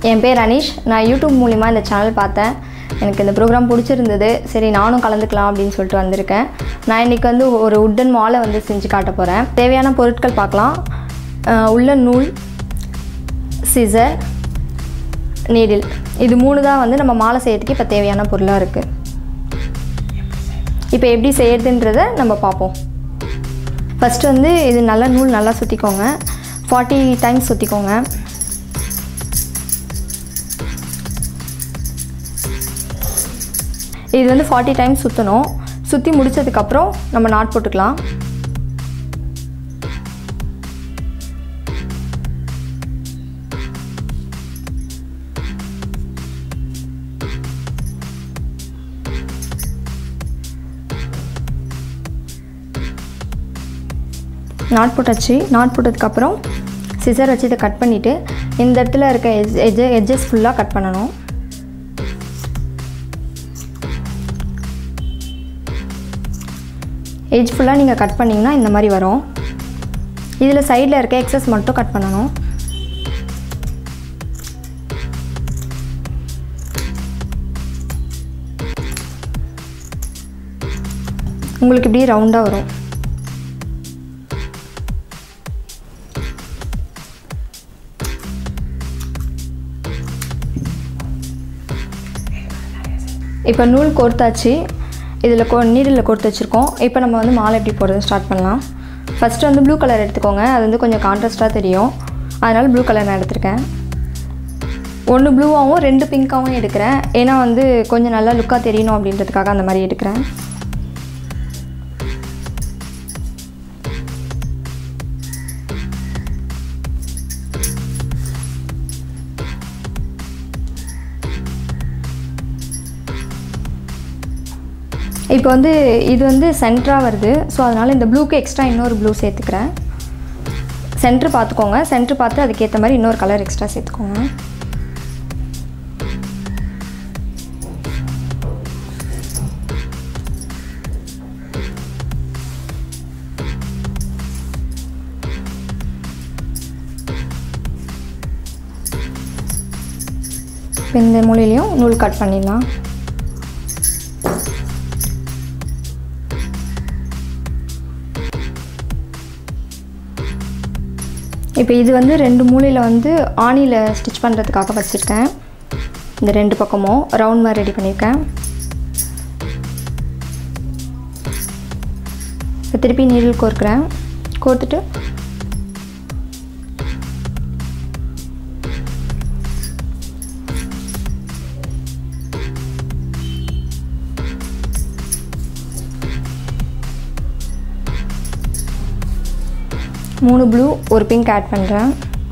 என் பேர் அனீஷ் நான் யூடியூப் மூலிமா இந்த சேனல் பார்த்தேன் எனக்கு இந்த ப்ரோக்ராம் பிடிச்சிருந்தது சரி நானும் கலந்துக்கலாம் அப்படின்னு சொல்லிட்டு வந்திருக்கேன் நான் இன்றைக்கி வந்து ஒரு உட்டன் மாலை வந்து செஞ்சு காட்ட போகிறேன் தேவையான பொருட்கள் பார்க்கலாம் அஹ் உள்ள நூல் சிசர் நீடில் இது மூணு தான் வந்து நம்ம மாலை செய்யறதுக்கு இப்போ தேவையான பொருளாக இருக்குது இப்போ எப்படி செய்யறதுன்றதை நம்ம பார்ப்போம் ஃபஸ்ட்டு வந்து இது நல்லா நூல் நல்லா சுற்றிக்கோங்க ஃபார்ட்டி டைம்ஸ் சுற்றிக்கோங்க இது வந்து ஃபார்ட்டி டைம்ஸ் சுற்றணும் சுற்றி முடிச்சதுக்கப்புறம் நம்ம நாட் போட்டுக்கலாம் நாட் போட்டாச்சு நாட் போட்டதுக்கப்புறம் சிசர் வச்சு இதை கட் பண்ணிவிட்டு இந்த இடத்துல இருக்க எஜ் எஜ் எட்ஜஸ் ஃபுல்லாக கட் பண்ணணும் எட்ஜ் ஃபுல்லாக நீங்கள் கட் பண்ணிங்கன்னா இந்த மாதிரி வரும் இதில் சைடில் இருக்க எக்ஸஸ் மட்டும் கட் பண்ணணும் உங்களுக்கு இப்படி ரவுண்டாக வரும் இப்போ நூல் கோர்த்தாச்சு இதில் கோ நீடில் கோர்த்து வச்சுருக்கோம் இப்போ நம்ம வந்து மாலை எப்படி போடுறது ஸ்டார்ட் பண்ணலாம் ஃபஸ்ட்டு வந்து ப்ளூ கலர் எடுத்துக்கோங்க அது வந்து கொஞ்சம் கான்ட்ராஸ்ட்டாக தெரியும் அதனால் ப்ளூ கலர் நான் எடுத்திருக்கேன் ஒன்று ப்ளூவாகவும் ரெண்டு பிங்க்காகவும் எடுக்கிறேன் ஏன்னா வந்து கொஞ்சம் நல்லா லுக்காக தெரியணும் அப்படின்றதுக்காக அந்த மாதிரி எடுக்கிறேன் இப்போ வந்து இது வந்து சென்டராக வருது ஸோ அதனால் இந்த ப்ளூக்கு எக்ஸ்ட்ரா இன்னொரு ப்ளூ சேர்த்துக்கிறேன் சென்ட்ரு பார்த்துக்கோங்க சென்ட்ரு பார்த்து அதுக்கேற்ற மாதிரி இன்னொரு கலர் எக்ஸ்ட்ரா சேர்த்துக்கோங்க இப்போ இந்த மூலையிலையும் நூல் கட் பண்ணிடலாம் இப்போ இது வந்து ரெண்டு மூலையில் வந்து ஆணியில் ஸ்டிச் பண்ணுறதுக்காக வச்சுருக்கேன் இந்த ரெண்டு பக்கமும் ரவுண்ட் மாதிரி ரெடி பண்ணியிருக்கேன் இப்போ திருப்பி நீடில் கோர்க்குறேன் கோர்த்துட்டு மூணு ப்ளூ ஒரு பிங்க் ஆட் பண்ணுறேன்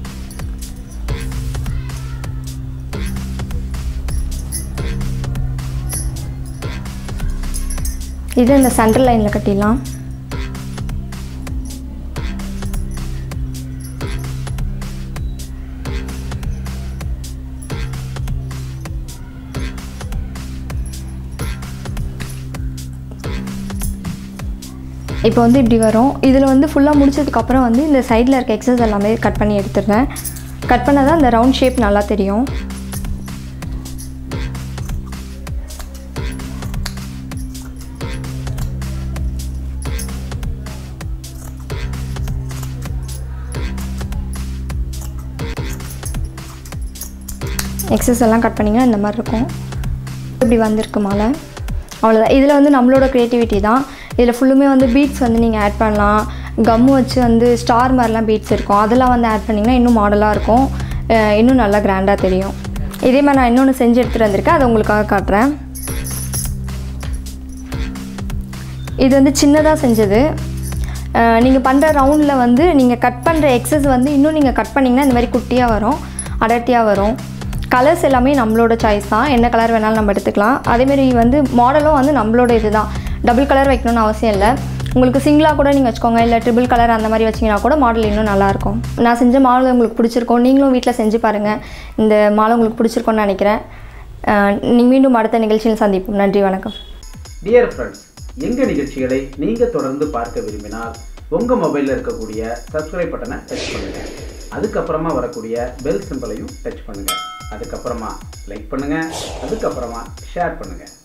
இது இந்த சென்டர் லைனில் கட்டிடலாம் இப்போ வந்து இப்படி வரும் இதில் வந்து ஃபுல்லாக முடிச்சதுக்கப்புறம் வந்து இந்த சைடில் இருக்க எக்ஸஸ் எல்லாமே கட் பண்ணி எடுத்துடுறேன் கட் பண்ணால் தான் இந்த ரவுண்ட் ஷேப் நல்லா தெரியும் எக்ஸஸ் எல்லாம் கட் பண்ணிங்கன்னா இந்த மாதிரி இருக்கும் இப்படி வந்திருக்கு மாலை அவ்வளோதான் இதில் வந்து நம்மளோட க்ரியேட்டிவிட்டி தான் இதில் ஃபுல்லுமே வந்து பீட்ஸ் வந்து நீங்கள் ஆட் பண்ணலாம் கம்மு வச்சு வந்து ஸ்டார் மாதிரிலாம் பீட்ஸ் இருக்கும் அதெல்லாம் வந்து ஆட் பண்ணிங்கன்னா இன்னும் மாடலாக இருக்கும் அஹ் இன்னும் நல்லா கிராண்டாக தெரியும் இதே மாதிரி நான் இன்னொன்று செஞ்சு எடுத்துகிட்டு வந்திருக்கேன் அதை உங்களுக்காக காட்டுறேன் இது வந்து சின்னதாக செஞ்சது நீங்கள் பண்ணுற ரவுண்டில் வந்து நீங்கள் கட் பண்ணுற எக்ஸஸ் வந்து இன்னும் நீங்கள் கட் பண்ணிங்கன்னா இந்த மாதிரி குட்டியாக வரும் அடர்த்தியாக வரும் கலர்ஸ் எல்லாமே நம்மளோட சாய்ஸ் தான் என்ன கலர் வேணாலும் நம்ம எடுத்துக்கலாம் அதேமாரி வந்து மாடலும் வந்து நம்மளோட இது தான் டபுள் கலர் வைக்கணும்னு அவசியம் இல்லை உங்களுக்கு சிங்கிளாக கூட நீங்கள் வச்சுக்கோங்க இல்லை ட்ரிபிள் கலர் அந்த மாதிரி வச்சிங்கன்னா கூட மாடல் இன்னும் நல்லாயிருக்கும் நான் செஞ்ச மாடல் உங்களுக்கு பிடிச்சிருக்கோம் நீங்களும் வீட்டில் செஞ்சு பாருங்கள் இந்த மாலை உங்களுக்கு பிடிச்சிருக்கோன்னு நினைக்கிறேன் நீங்கள் மீண்டும் அடுத்த நிகழ்ச்சியில் சந்திப்போம் நன்றி வணக்கம் டியர் ஃப்ரெண்ட்ஸ் எங்கள் நிகழ்ச்சிகளை நீங்கள் தொடர்ந்து பார்க்க விரும்பினால் உங்கள் மொபைலில் இருக்கக்கூடிய சப்ஸ்கிரைப் பட்டனை டச் பண்ணுங்கள் அதுக்கப்புறமா வரக்கூடிய பெல் சிம்பலையும் டச் பண்ணுங்கள் அதுக்கப்புறமா லைக் பண்ணுங்கள் அதுக்கப்புறமா ஷேர் பண்ணுங்கள்